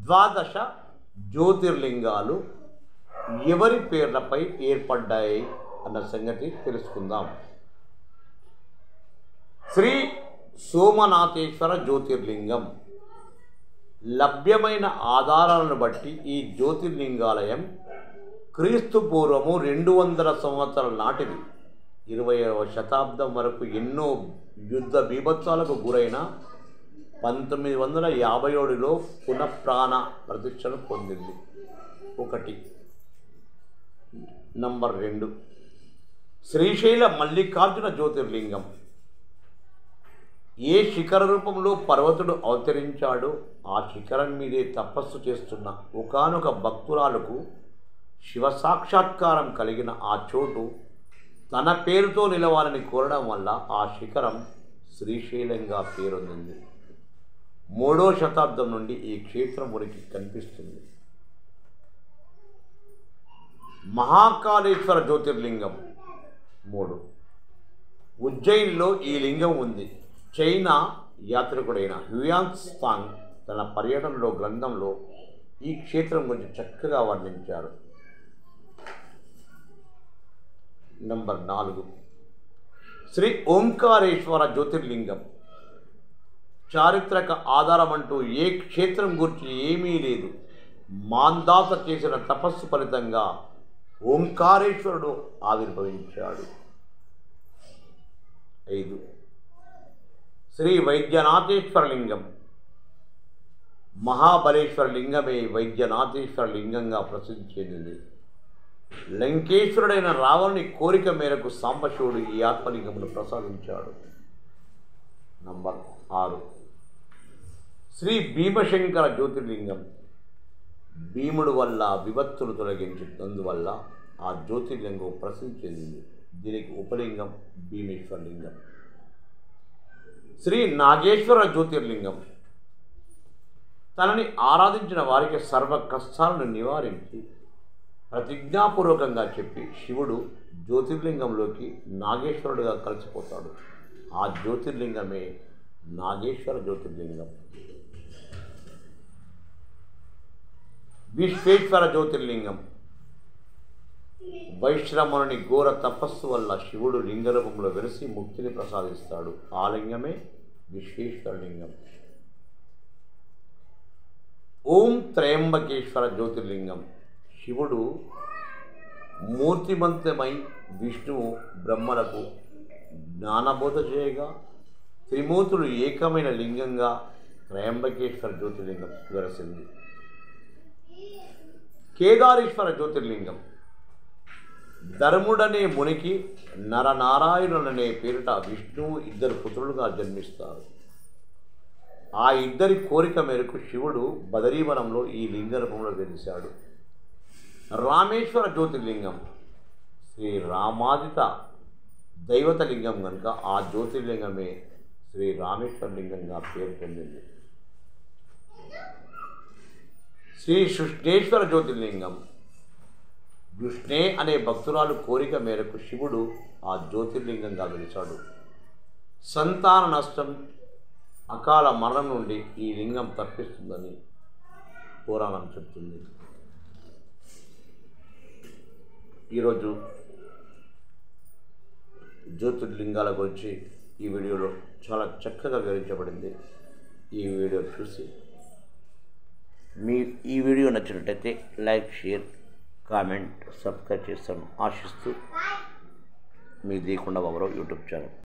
ద్వాదశ జ్యోతిర్లింగాలు ఎవరి పేర్లపై ఏర్పడ్డాయి అన్న సంగతి తెలుసుకుందాం శ్రీ సోమనాథేశ్వర జ్యోతిర్లింగం లభ్యమైన ఆధారాలను బట్టి ఈ జ్యోతిర్లింగాలయం క్రీస్తు పూర్వము రెండు వందల సంవత్సరాల నాటిది ఇరవైవ శతాబ్దం వరకు ఎన్నో యుద్ధ బీభత్సాలకు గురైన పంతొమ్మిది వందల యాభై ఏడులో పునఃప్రాణ ప్రతిష్టను పొందింది ఒకటి నంబర్ రెండు శ్రీశైల మల్లికార్జున జ్యోతిర్లింగం ఏ శిఖర రూపంలో పర్వతుడు అవతరించాడో ఆ శిఖరం మీదే తపస్సు చేస్తున్న ఒకానొక భక్తురాలకు శివ సాక్షాత్కారం కలిగిన ఆ చోటు తన పేరుతో నిలవాలని కోరడం వల్ల ఆ శిఖరం శ్రీశైలంగా పేరొందింది మూడో శతాబ్దం నుండి ఈ క్షేత్రం ఉనికి కనిపిస్తుంది మహాకాళేశ్వర జ్యోతిర్లింగం మూడు ఉజ్జయిన్లో ఈ లింగం ఉంది చైనా యాత్రికుడైన హ్యూయాన్ స్తాంగ్ తన పర్యటనలో గ్రంథంలో ఈ క్షేత్రం గురించి చక్కగా వర్ణించారు నంబర్ నాలుగు శ్రీ ఓంకారేశ్వర జ్యోతిర్లింగం చారిత్రక ఆధారం అంటూ ఏ క్షేత్రం గురించి ఏమీ లేదు మాందాత చేసిన తపస్సు ఫలితంగా ఓంకారేశ్వరుడు ఆవిర్భవించాడు ఐదు శ్రీ వైద్యనాథేశ్వర లింగం మహాబలేశ్వర లింగమే వైద్యనాథేశ్వర లింగంగా ప్రసిద్ధి చెందింది లంకేశ్వరుడైన రావణుని కోరిక మేరకు సాంబశివుడు ఈ ఆత్మలింగమును ప్రసాదించాడు నంబర్ ఆరు శ్రీ భీమశంకర జ్యోతిర్లింగం భీముడు వల్ల విపత్తులు తొలగించినందువల్ల ఆ జ్యోతిర్లింగం ప్రసిద్ధి చెందింది దీనికి ఉపలింగం భీమేశ్వర లింగం శ్రీ నాగేశ్వర జ్యోతిర్లింగం తనని ఆరాధించిన వారికి సర్వ కష్టాలను నివారించి ప్రతిజ్ఞాపూర్వకంగా చెప్పి శివుడు జ్యోతిర్లింగంలోకి నాగేశ్వరుడుగా కలిసిపోతాడు ఆ జ్యోతిర్లింగమే నాగేశ్వర జ్యోతిర్లింగం విశ్వేశ్వర జ్యోతిర్లింగం వైశ్రమణుని ఘోర తపస్సు వల్ల శివుడు లింగరూపంలో వెలిసి ముక్తిని ప్రసాదిస్తాడు ఆ లింగమే విశ్వేశ్వర లింగం ఓం త్రయంబకేశ్వర జ్యోతిర్లింగం శివుడు మూర్తిమంతమై విష్ణువు బ్రహ్మలకు జ్ఞానబోధ చేయగా త్రిమూర్తులు ఏకమైన లింగంగా త్రయంబకేశ్వర జ్యోతిర్లింగం వెలసింది కేదారేశ్వర జ్యోతిర్లింగం ధర్ముడనే మునికి నరనారాయణులనే పేరిట విష్ణువు ఇద్దరు పుత్రులుగా జన్మిస్తారు ఆ ఇద్దరి కోరిక మేరకు శివుడు బదరీవనంలో ఈ లింగ రూపంలో వెలిశాడు రామేశ్వర జ్యోతిర్లింగం శ్రీ రామాదిత దైవత లింగం కనుక ఆ జ్యోతిర్లింగమే శ్రీ రామేశ్వర లింగంగా పేరు పొందింది శ్రీ కృష్ణేశ్వర జ్యోతిర్లింగం కృష్ణే అనే భక్తురాలు కోరిక మేరకు శివుడు ఆ జ్యోతిర్లింగంగా వెలిచాడు సంతాన నష్టం అకాల మరణం నుండి ఈ లింగం తప్పిస్తుందని పురాణం చెప్తుంది ఈరోజు జ్యోతిర్లింగాల గురించి ఈ వీడియోలో చాలా చక్కగా వివరించబడింది ఈ వీడియో చూసి మీ ఈ వీడియో నచ్చినట్టయితే లైక్ షేర్ కామెంట్ సబ్స్క్రైబ్ చేస్తాను ఆశిస్తూ మీ దీకుండా బాబురావు యూట్యూబ్ ఛానల్